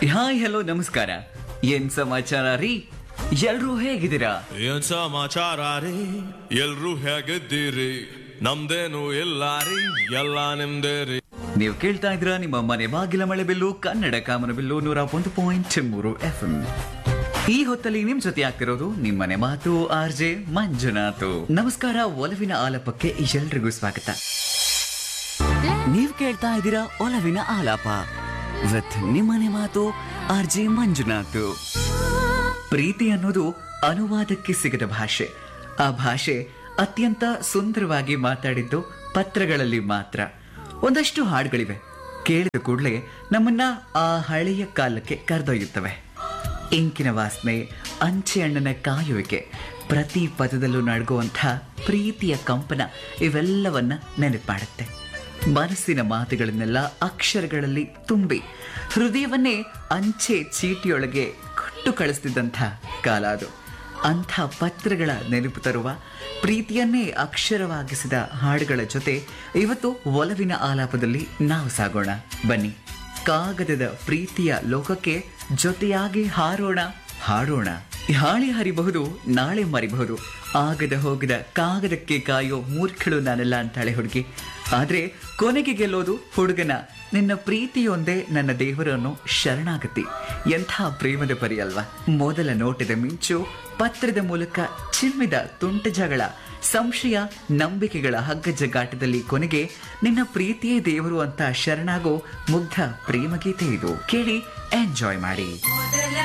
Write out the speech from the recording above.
hi hello ನಮಸ್ಕಾರ ಏನ್ ಸಮಾಚಾರ ರೀ ಎಲ್ರೂ ಹೇಗಿದ್ದೀರಾ ಏನ್ ಸಮಾಚಾರ ರೀ ಎಲ್ರೂ ಹೇಗಿದ್ದೀರಿ ನಮ್ದೇನು ಇಲ್ಲ ರೀ ಎಲ್ಲ ನಿಮ್ದೇ ರೀ ನೀವು ಕೇಳ್ತಾ ಇದ್ರ ನಿಮ್ಮ ಮನೆ ಬಾಗಿಲ ಮಳೆ ಬಿಲ್ಲು ಕನ್ನಡ ಕಾಮನ ಬಿಲ್ಲು ನೂರ ಒಂದು ಪಾಯಿಂಟ್ ಮೂರು ಎಫ್ ಈ ಹೊತ್ತಲ್ಲಿ ನಿಮ್ ಜೊತೆ ಆಗ್ತಿರೋದು ನಿಮ್ಮನೆ ಮಾತು ಆರ್ ಜೆ ಮಂಜುನಾಥ್ ನಮಸ್ಕಾರ ಒಲವಿನ ಆಲಪಕ್ಕೆ ಎಲ್ರಿಗೂ ಸ್ವಾಗತ ನೀವ್ ಕೇಳ್ತಾ ಇದ್ದೀರಾ ಒಲವಿನ ಆಲಾಪ ವಿತ್ ನಿಮ್ಮನೆ ಮಾತು ಆರ್ ಜೆ ಮಂಜುನಾಥ್ ಪ್ರೀತಿ ಅನ್ನೋದು ಅನುವಾದಕ್ಕೆ ಸಿಗದ ಭಾಷೆ ಆ ಭಾಷೆ ಅತ್ಯಂತ ಸುಂದರವಾಗಿ ಮಾತಾಡಿದ್ದು ಪತ್ರಗಳಲ್ಲಿ ಮಾತ್ರ ಒಂದಷ್ಟು ಹಾಡುಗಳಿವೆ ಕೇಳಿದ ಕೂಡಲೇ ನಮ್ಮನ್ನ ಆ ಹಳೆಯ ಕಾಲಕ್ಕೆ ಕರೆದೊಯ್ಯುತ್ತವೆ ಇಂಕಿನ ವಾಸನೆ ಅಂಚೆ ಅಣ್ಣನ ಕಾಯುವಿಕೆ ಪ್ರತಿ ಪದದಲ್ಲೂ ನಡ್ಗುವಂಥ ಪ್ರೀತಿಯ ಕಂಪನ ಇವೆಲ್ಲವನ್ನ ನೆನಪಾಡುತ್ತೆ ಮನಸ್ಸಿನ ಮಾತುಗಳನ್ನೆಲ್ಲ ಅಕ್ಷರಗಳಲ್ಲಿ ತುಂಬಿ ಹೃದಯವನ್ನೇ ಅಂಚೆ ಚೀಟಿಯೊಳಗೆ ಕೊಟ್ಟು ಕಳಿಸ್ತಿದ್ದಂಥ ಕಾಲ ಅದು ಅಂಥ ಪತ್ರಗಳ ನೆನಪು ತರುವ ಪ್ರೀತಿಯನ್ನೇ ಅಕ್ಷರವಾಗಿಸಿದ ಹಾಡುಗಳ ಜೊತೆ ಇವತ್ತು ಒಲವಿನ ಆಲಾಪದಲ್ಲಿ ನಾವು ಸಾಗೋಣ ಬನ್ನಿ ಕಾಗದದ ಪ್ರೀತಿಯ ಲೋಕಕ್ಕೆ ಜೊತೆಯಾಗಿ ಹಾರೋಣ ಹಾಡೋಣ ಹಾಳಿ ಹರಿಬಹುದು ನಾಳೆ ಮರಿಬಹುದು ಆಗದ ಹೋಗದ ಕಾಗದಕ್ಕೆ ಕಾಯೋ ಮೂರ್ಖಳು ನಾನೆಲ್ಲ ಅಂತಾಳೆ ಹುಡುಗಿ ಆದ್ರೆ ಕೊನೆಗೆ ಗೆಲ್ಲೋದು ಹುಡುಗನ ನಿನ್ನ ಪ್ರೀತಿಯೊಂದೇ ನನ್ನ ದೇವರನ್ನು ಶರಣಾಗತಿ ಎಂಥ ಪ್ರೇಮದ ಪರಿ ಅಲ್ವಾ ಮೊದಲ ನೋಟದ ಮಿಂಚು ಪತ್ರದ ಮೂಲಕ ಚಿಮ್ಮಿದ ತುಂಟ ಜಗಳ ಸಂಶಯ ನಂಬಿಕೆಗಳ ಹಗ್ಗ ಜಗ್ಗಾಟದಲ್ಲಿ ಕೊನೆಗೆ ನಿನ್ನ ಪ್ರೀತಿಯೇ ದೇವರು ಅಂತ ಶರಣಾಗೋ ಮುಗ್ಧ ಪ್ರೇಮಗೀತೆ ಇದು ಕೇಳಿ ಎಂಜಾಯ್ ಮಾಡಿ